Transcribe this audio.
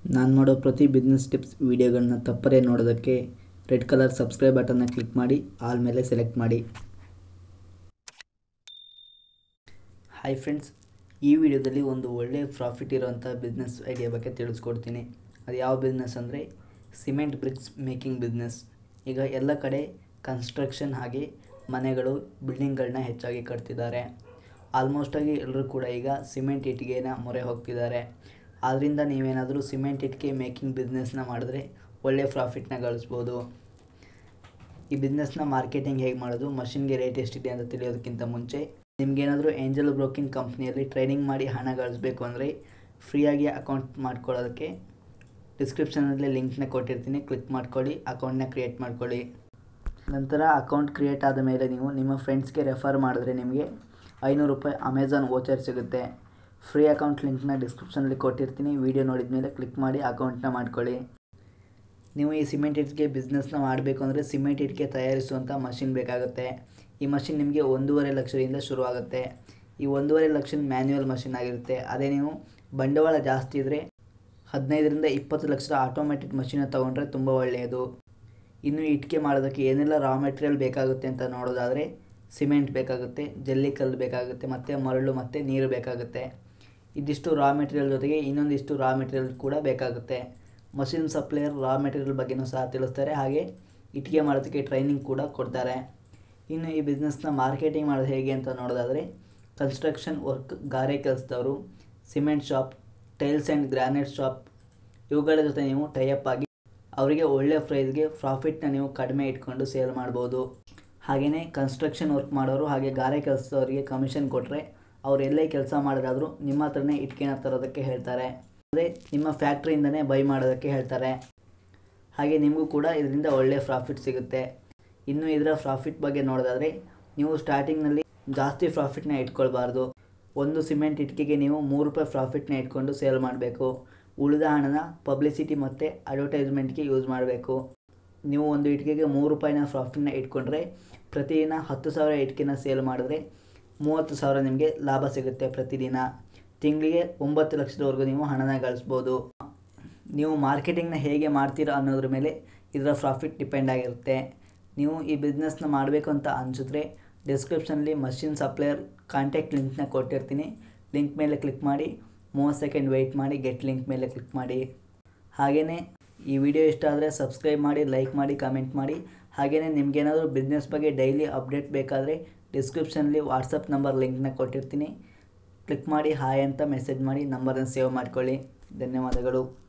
ನಾನು ಮಾಡೋ ಪ್ರತಿ ಬಿಸ್ನೆಸ್ ಟಿಪ್ಸ್ ವೀಡಿಯೋಗಳನ್ನ ತಪ್ಪದೇ ನೋಡೋದಕ್ಕೆ ರೆಡ್ ಕಲರ್ ಸಬ್ಸ್ಕ್ರೈಬ್ ಬಟನ್ನ ಕ್ಲಿಕ್ ಮಾಡಿ ಆಲ್ ಮೇಲೆ ಸೆಲೆಕ್ಟ್ ಮಾಡಿ ಹಾಯ್ ಫ್ರೆಂಡ್ಸ್ ಈ ವಿಡಿಯೋದಲ್ಲಿ ಒಂದು ಒಳ್ಳೆಯ ಪ್ರಾಫಿಟ್ ಇರೋವಂಥ ಬಿಸ್ನೆಸ್ ಐಡಿಯಾ ಬಗ್ಗೆ ತಿಳಿಸ್ಕೊಡ್ತೀನಿ ಅದು ಯಾವ ಬಿಸ್ನೆಸ್ ಅಂದರೆ ಸಿಮೆಂಟ್ ಬ್ರಿಕ್ಸ್ ಮೇಕಿಂಗ್ ಬಿಸ್ನೆಸ್ ಈಗ ಎಲ್ಲ ಕಡೆ ಕನ್ಸ್ಟ್ರಕ್ಷನ್ ಹಾಗೆ ಮನೆಗಳು ಬಿಲ್ಡಿಂಗ್ಗಳನ್ನ ಹೆಚ್ಚಾಗಿ ಕಟ್ತಿದ್ದಾರೆ ಆಲ್ಮೋಸ್ಟಾಗಿ ಎಲ್ಲರೂ ಕೂಡ ಈಗ ಸಿಮೆಂಟ್ ಇಟ್ಟಿಗೆನ ಮೊರೆ ಹೋಗ್ತಿದ್ದಾರೆ ಆದ್ದರಿಂದ ನೀವೇನಾದರೂ ಸಿಮೆಂಟ್ ಇಟ್ಟಿಗೆ ಮೇಕಿಂಗ್ ಬಿಸ್ನೆಸ್ನ ಮಾಡಿದ್ರೆ ಒಳ್ಳೆಯ ಪ್ರಾಫಿಟ್ನ ಗಳಿಸ್ಬೋದು ಈ ಬಿಸ್ನೆಸ್ನ ಮಾರ್ಕೆಟಿಂಗ್ ಹೇಗೆ ಮಾಡೋದು ಮಷಿನ್ಗೆ ರೇಟ್ ಎಷ್ಟಿದೆ ಅಂತ ತಿಳಿಯೋದಕ್ಕಿಂತ ಮುಂಚೆ ನಿಮ್ಗೇನಾದರೂ ಏಂಜಲ್ ಬ್ರೋಕಿಂಗ್ ಕಂಪ್ನಿಯಲ್ಲಿ ಟ್ರೈನಿಂಗ್ ಮಾಡಿ ಹಣ ಗಳಿಸ್ಬೇಕು ಅಂದರೆ ಫ್ರೀಯಾಗಿ ಅಕೌಂಟ್ ಮಾಡ್ಕೊಳ್ಳೋದಕ್ಕೆ ಡಿಸ್ಕ್ರಿಪ್ಷನಲ್ಲಿ ಲಿಂಕ್ನ ಕೊಟ್ಟಿರ್ತೀನಿ ಕ್ಲಿಕ್ ಮಾಡ್ಕೊಳ್ಳಿ ಅಕೌಂಟ್ನ ಕ್ರಿಯೇಟ್ ಮಾಡ್ಕೊಳ್ಳಿ ನಂತರ ಅಕೌಂಟ್ ಕ್ರಿಯೇಟ್ ಆದ ಮೇಲೆ ನೀವು ನಿಮ್ಮ ಫ್ರೆಂಡ್ಸ್ಗೆ ರೆಫರ್ ಮಾಡಿದ್ರೆ ನಿಮಗೆ ಐನೂರು ರೂಪಾಯಿ ಅಮೆಝಾನ್ ವೋಚರ್ ಸಿಗುತ್ತೆ ಫ್ರೀ ಅಕೌಂಟ್ ಲಿಂಕ್ನ ಡಿಸ್ಕ್ರಿಪ್ಷನಲ್ಲಿ ಕೊಟ್ಟಿರ್ತೀನಿ ವಿಡಿಯೋ ನೋಡಿದ ಮೇಲೆ ಕ್ಲಿಕ್ ಮಾಡಿ ಅಕೌಂಟ್ನ ಮಾಡ್ಕೊಳ್ಳಿ ನೀವು ಈ ಸಿಮೆಂಟ್ ಇಟ್ಟಿಗೆ ಬಿಸ್ನೆಸ್ನ ಮಾಡಬೇಕು ಅಂದರೆ ಸಿಮೆಂಟ್ ಇಟ್ಟಿಗೆ ತಯಾರಿಸುವಂಥ ಮಷಿನ್ ಬೇಕಾಗುತ್ತೆ ಈ ಮಷಿನ್ ನಿಮಗೆ ಒಂದೂವರೆ ಲಕ್ಷದಿಂದ ಶುರುವಾಗುತ್ತೆ ಈ ಒಂದೂವರೆ ಲಕ್ಷ ಮ್ಯಾನ್ಯುವಲ್ ಮಷಿನ್ ಆಗಿರುತ್ತೆ ಅದೇ ನೀವು ಬಂಡವಾಳ ಜಾಸ್ತಿ ಇದ್ದರೆ ಹದಿನೈದರಿಂದ ಇಪ್ಪತ್ತು ಲಕ್ಷದ ಆಟೋಮೆಟಿಕ್ ಮಷಿನ ತೊಗೊಂಡ್ರೆ ತುಂಬ ಒಳ್ಳೆಯದು ಇನ್ನು ಇಟ್ಟಿಗೆ ಮಾಡೋದಕ್ಕೆ ಏನೆಲ್ಲ ರಾ ಮೆಟೀರಿಯಲ್ ಬೇಕಾಗುತ್ತೆ ಅಂತ ನೋಡೋದಾದರೆ ಸಿಮೆಂಟ್ ಬೇಕಾಗುತ್ತೆ ಜಲ್ಲಿ ಕಲ್ಲು ಬೇಕಾಗುತ್ತೆ ಮತ್ತು ಮರಳು ಮತ್ತು ನೀರು ಬೇಕಾಗುತ್ತೆ ಇದಿಷ್ಟು ರಾ ಮೆಟೀರಿಯಲ್ ಜೊತೆಗೆ ಇನ್ನೊಂದಿಷ್ಟು ರಾ ಮೆಟೀರಿಯಲ್ ಕೂಡ ಬೇಕಾಗುತ್ತೆ ಮಷಿನ್ ಸಪ್ಲೈಯರ್ ರಾ ಮೆಟೀರಿಯಲ್ ಬಗ್ಗೆನೂ ಸಹ ತಿಳಿಸ್ತಾರೆ ಹಾಗೆ ಇಟ್ಟಿಗೆ ಮಾಡೋದಕ್ಕೆ ಟ್ರೈನಿಂಗ್ ಕೂಡ ಕೊಡ್ತಾರೆ ಇನ್ನು ಈ ಬಿಸ್ನೆಸ್ನ ಮಾರ್ಕೆಟಿಂಗ್ ಮಾಡೋದು ಹೇಗೆ ಅಂತ ನೋಡೋದಾದರೆ ಕನ್ಸ್ಟ್ರಕ್ಷನ್ ವರ್ಕ್ ಗಾರೆ ಕೆಲಸದವರು cement shop tiles and granite shop ಇವುಗಳ ಜೊತೆ ನೀವು ಟೈಅಪ್ ಆಗಿ ಅವರಿಗೆ ಒಳ್ಳೆಯ ಪ್ರೈಸ್ಗೆ ಪ್ರಾಫಿಟ್ನ ನೀವು ಕಡಿಮೆ ಇಟ್ಕೊಂಡು ಸೇಲ್ ಮಾಡ್ಬೋದು ಹಾಗೆಯೇ ಕನ್ಸ್ಟ್ರಕ್ಷನ್ ವರ್ಕ್ ಮಾಡೋರು ಹಾಗೆ ಗಾರೆ ಕೆಲಸದವರಿಗೆ ಕಮಿಷನ್ ಕೊಟ್ಟರೆ ಅವ್ರು ಎಲ್ಲೇ ಕೆಲಸ ಮಾಡೋದಾದರೂ ನಿಮ್ಮ ಹತ್ರನೇ ಇಟ್ಕೆನ ತರೋದಕ್ಕೆ ಹೇಳ್ತಾರೆ ಅಂದರೆ ನಿಮ್ಮ ಫ್ಯಾಕ್ಟ್ರಿಯಿಂದನೇ ಬೈ ಮಾಡೋದಕ್ಕೆ ಹೇಳ್ತಾರೆ ಹಾಗೆ ನಿಮಗೂ ಕೂಡ ಇದರಿಂದ ಒಳ್ಳೆಯ ಪ್ರಾಫಿಟ್ ಸಿಗುತ್ತೆ ಇನ್ನು ಇದರ ಪ್ರಾಫಿಟ್ ಬಗ್ಗೆ ನೋಡೋದಾದರೆ ನೀವು ಸ್ಟಾರ್ಟಿಂಗ್ನಲ್ಲಿ ಜಾಸ್ತಿ ಪ್ರಾಫಿಟ್ನ ಇಟ್ಕೊಳ್ಬಾರ್ದು ಒಂದು ಸಿಮೆಂಟ್ ಇಟ್ಟಿಗೆಗೆ ನೀವು ಮೂರು ರೂಪಾಯಿ ಪ್ರಾಫಿಟ್ನ ಇಟ್ಕೊಂಡು ಸೇಲ್ ಮಾಡಬೇಕು ಉಳಿದ ಹಣನ ಪಬ್ಲಿಸಿಟಿ ಮತ್ತು ಅಡ್ವರ್ಟೈಸ್ಮೆಂಟ್ಗೆ ಯೂಸ್ ಮಾಡಬೇಕು ನೀವು ಒಂದು ಇಟ್ಟಿಗೆಗೆ ಮೂರು ರೂಪಾಯಿನ ಪ್ರಾಫಿಟ್ನ ಇಟ್ಕೊಂಡ್ರೆ ಪ್ರತಿದಿನ ಹತ್ತು ಸಾವಿರ ಇಟ್ಟಿಗೆನ ಸೇಲ್ ಮಾಡಿದ್ರೆ ಮೂವತ್ತು ಸಾವಿರ ನಿಮಗೆ ಲಾಭ ಸಿಗುತ್ತೆ ಪ್ರತಿದಿನ ತಿಂಗಳಿಗೆ ಒಂಬತ್ತು ಲಕ್ಷದವರೆಗೂ ನೀವು ಹಣನ ಗಳಿಸ್ಬೋದು ನೀವು ಮಾರ್ಕೆಟಿಂಗ್ನ ಹೇಗೆ ಮಾಡ್ತೀರಾ ಅನ್ನೋದ್ರ ಮೇಲೆ ಇದರ ಪ್ರಾಫಿಟ್ ಡಿಪೆಂಡ್ ಆಗಿರುತ್ತೆ ನೀವು ಈ ಬಿಸ್ನೆಸ್ನ ಮಾಡಬೇಕು ಅಂತ ಅನಿಸಿದ್ರೆ ಡಿಸ್ಕ್ರಿಪ್ಷನಲ್ಲಿ ಮಷಿನ್ ಸಪ್ಲೈಯರ್ ಕಾಂಟ್ಯಾಕ್ಟ್ ಲಿಂಕ್ನ ಕೊಟ್ಟಿರ್ತೀನಿ ಲಿಂಕ್ ಮೇಲೆ ಕ್ಲಿಕ್ ಮಾಡಿ ಮೂವತ್ತು ಸೆಕೆಂಡ್ ವೆಯ್ಟ್ ಮಾಡಿ ಗೆಟ್ ಲಿಂಕ್ ಮೇಲೆ ಕ್ಲಿಕ್ ಮಾಡಿ ಹಾಗೆಯೇ ಈ ವಿಡಿಯೋ ಇಷ್ಟ ಆದರೆ ಸಬ್ಸ್ಕ್ರೈಬ್ ಮಾಡಿ ಲೈಕ್ ಮಾಡಿ ಕಮೆಂಟ್ ಮಾಡಿ ಹಾಗೆಯೇ ನಿಮಗೇನಾದರೂ ಬಿಸ್ನೆಸ್ ಬಗ್ಗೆ ಡೈಲಿ ಅಪ್ಡೇಟ್ ಬೇಕಾದರೆ ಡಿಸ್ಕ್ರಿಪ್ಷನಲ್ಲಿ ವಾಟ್ಸಪ್ ನಂಬರ್ ಲಿಂಕ್ನ ಕೊಟ್ಟಿರ್ತೀನಿ ಕ್ಲಿಕ್ ಮಾಡಿ ಹಾಯ್ ಅಂತ ಮೆಸೇಜ್ ಮಾಡಿ ನಂಬರನ್ನು ಸೇವ್ ಮಾಡ್ಕೊಳ್ಳಿ ಧನ್ಯವಾದಗಳು